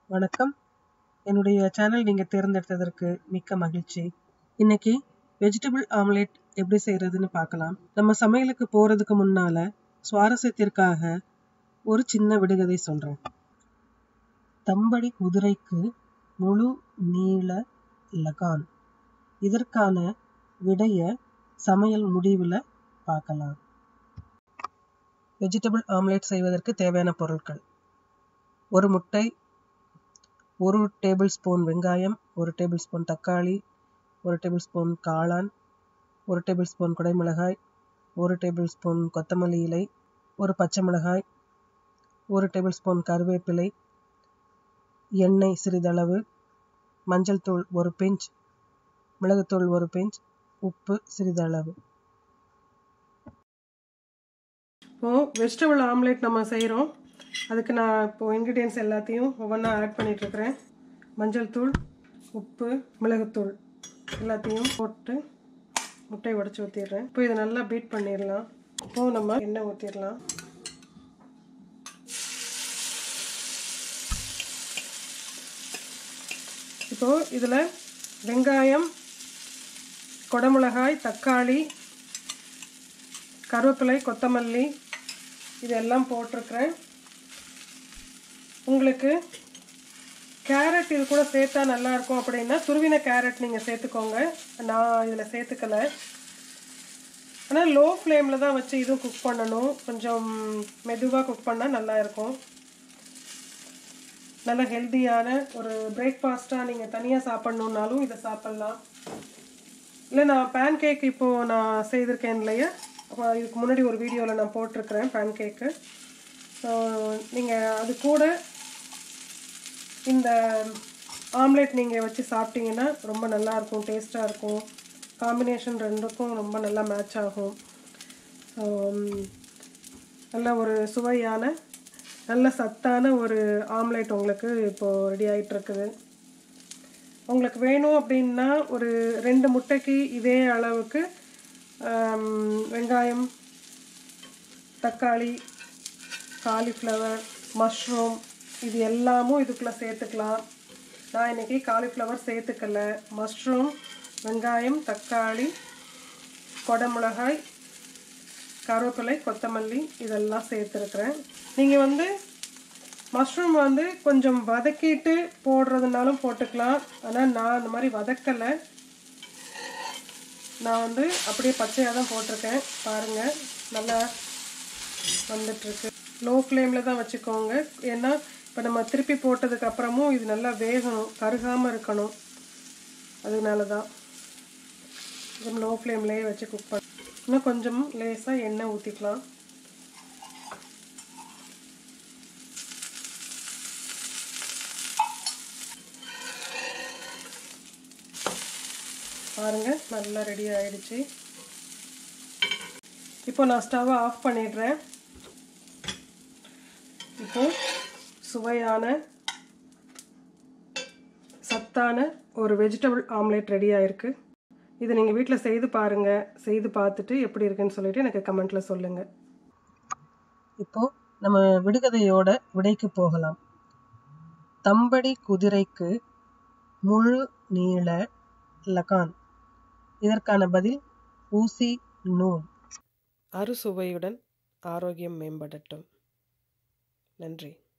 வணக்கம் என்னுடைய சேனல் நீங்கள் தேர்ந்தெடுத்ததற்கு மிக்க மகிழ்ச்சி இன்னைக்கு வெஜிடபிள் ஆம்லெட் எப்படி செய்கிறதுன்னு பார்க்கலாம் நம்ம சமையலுக்கு போகிறதுக்கு முன்னால் சுவாரஸ்யத்திற்காக ஒரு சின்ன விடுகதை சொல்கிறேன் தம்படி குதிரைக்கு முழு நீள லகான் இதற்கான விடைய சமையல் முடிவில் பார்க்கலாம் வெஜிடபிள் ஆம்லெட் செய்வதற்கு தேவையான பொருட்கள் ஒரு முட்டை ஒரு டேபிள் ஸ்பூன் வெங்காயம் ஒரு டேபிள் ஸ்பூன் தக்காளி ஒரு டேபிள் ஸ்பூன் காளான் ஒரு டேபிள் ஸ்பூன் குடைமிளகாய் ஒரு டேபிள் ஸ்பூன் கொத்தமல்லி இலை ஒரு பச்சை மிளகாய் ஒரு டேபிள் ஸ்பூன் கருவேப்பிலை எண்ணெய் சிறிதளவு மஞ்சள் தூள் ஒரு பிஞ்ச் மிளகுத்தூள் ஒரு பிஞ்ச் உப்பு சிறிதளவு இப்போது வெஜிடபிள் ஆம்லேட் நம்ம செய்கிறோம் அதுக்கு நான் இப்போது இன்க்ரீடியன்ஸ் எல்லாத்தையும் ஒவ்வொன்றா ஆட் பண்ணிகிட்ருக்கிறேன் மஞ்சள் தூள் உப்பு மிளகுத்தூள் எல்லாத்தையும் போட்டு முட்டை உடச்சி ஊற்றிடுறேன் இப்போ இதை நல்லா பீட் பண்ணிடலாம் இப்போது நம்ம எண்ணெய் ஊற்றிடலாம் இப்போது இதில் வெங்காயம் குடமிளகாய் தக்காளி கருவேப்பிலை கொத்தமல்லி இதெல்லாம் போட்டிருக்கிறேன் உங்களுக்கு கேரட் இது கூட சேர்த்தா நல்லாயிருக்கும் அப்படின்னா துருவின கேரட் நீங்கள் சேர்த்துக்கோங்க நான் இதில் சேர்த்துக்கலை ஆனால் லோ ஃப்ளேமில் தான் வச்சு இதுவும் குக் பண்ணணும் கொஞ்சம் மெதுவாக குக் பண்ணால் நல்லாயிருக்கும் நல்ல ஹெல்த்தியான ஒரு பிரேக்ஃபாஸ்ட்டாக நீங்கள் தனியாக சாப்பிட்ணுன்னாலும் இதை சாப்பிட்லாம் இல்லை நான் பேன் கேக் இப்போது நான் செய்திருக்கேன் இல்லையா அப்போ இதுக்கு முன்னாடி ஒரு வீடியோவில் நான் போட்டிருக்கிறேன் பேன் கேக்கு ஸோ நீங்கள் அது கூட இந்த ஆம்லேட் நீங்கள் வச்சு சாப்பிட்டீங்கன்னா ரொம்ப நல்லாயிருக்கும் டேஸ்ட்டாக இருக்கும் காம்பினேஷன் ரெண்டுக்கும் ரொம்ப நல்லா மேட்ச் ஆகும் ஸோ நல்ல ஒரு சுவையான நல்ல சத்தான ஒரு ஆம்லேட் உங்களுக்கு இப்போது ரெடி ஆகிட்டுருக்குது உங்களுக்கு வேணும் அப்படின்னா ஒரு ரெண்டு முட்டைக்கு இதே அளவுக்கு வெங்காயம் தக்காளி காலிஃப்ளவர் மஷ்ரூம் இது எல்லாமும் இதுக்குள்ளே சேர்த்துக்கலாம் நான் இன்றைக்கி காலிஃப்ளவர் சேர்த்துக்கல மஷ்ரூம் வெங்காயம் தக்காளி கொடமிளகாய் கருவேப்பிலை கொத்தமல்லி இதெல்லாம் சேர்த்துருக்குறேன் நீங்கள் வந்து மஷ்ரூம் வந்து கொஞ்சம் வதக்கிட்டு போடுறதுனாலும் போட்டுக்கலாம் ஆனால் நான் அந்த மாதிரி வதக்கலை நான் வந்து அப்படியே பச்சையாக தான் போட்டிருக்கேன் பாருங்கள் நல்லா வந்துட்டுருக்கு லோ ஃப்ளேமில் தான் வச்சுக்கோங்க ஏன்னா இப்போ நம்ம திருப்பி போட்டதுக்கு அப்புறமும் இது நல்லா வேகணும் கருகாமல் இருக்கணும் அதனால தான் கொஞ்சம் லோ ஃப்ளேம்லேயே வச்சு குக் பண்ண இன்னும் கொஞ்சம் லேசாக எண்ணெய் ஊற்றிக்கலாம் பாருங்கள் நல்லா ரெடி ஆயிடுச்சு இப்போ நான் ஸ்டவ்வை ஆஃப் பண்ணிடுறேன் இப்போ சுவையான சத்தான ஒரு வெஜிடபிள் ஆம்லேட் ரெடி ஆயிருக்கு இதை நீங்கள் வீட்டில் செய்து பாருங்கள் செய்து பார்த்துட்டு எப்படி இருக்குன்னு சொல்லிட்டு எனக்கு கமெண்ட்டில் சொல்லுங்கள் இப்போது நம்ம விடுகதையோட விடைக்கு போகலாம் தம்படி குதிரைக்கு முழு நீள லகான் இதற்கான பதில் ஊசி நூல் அறுசுவையுடன் ஆரோக்கியம் மேம்படட்டும் நன்றி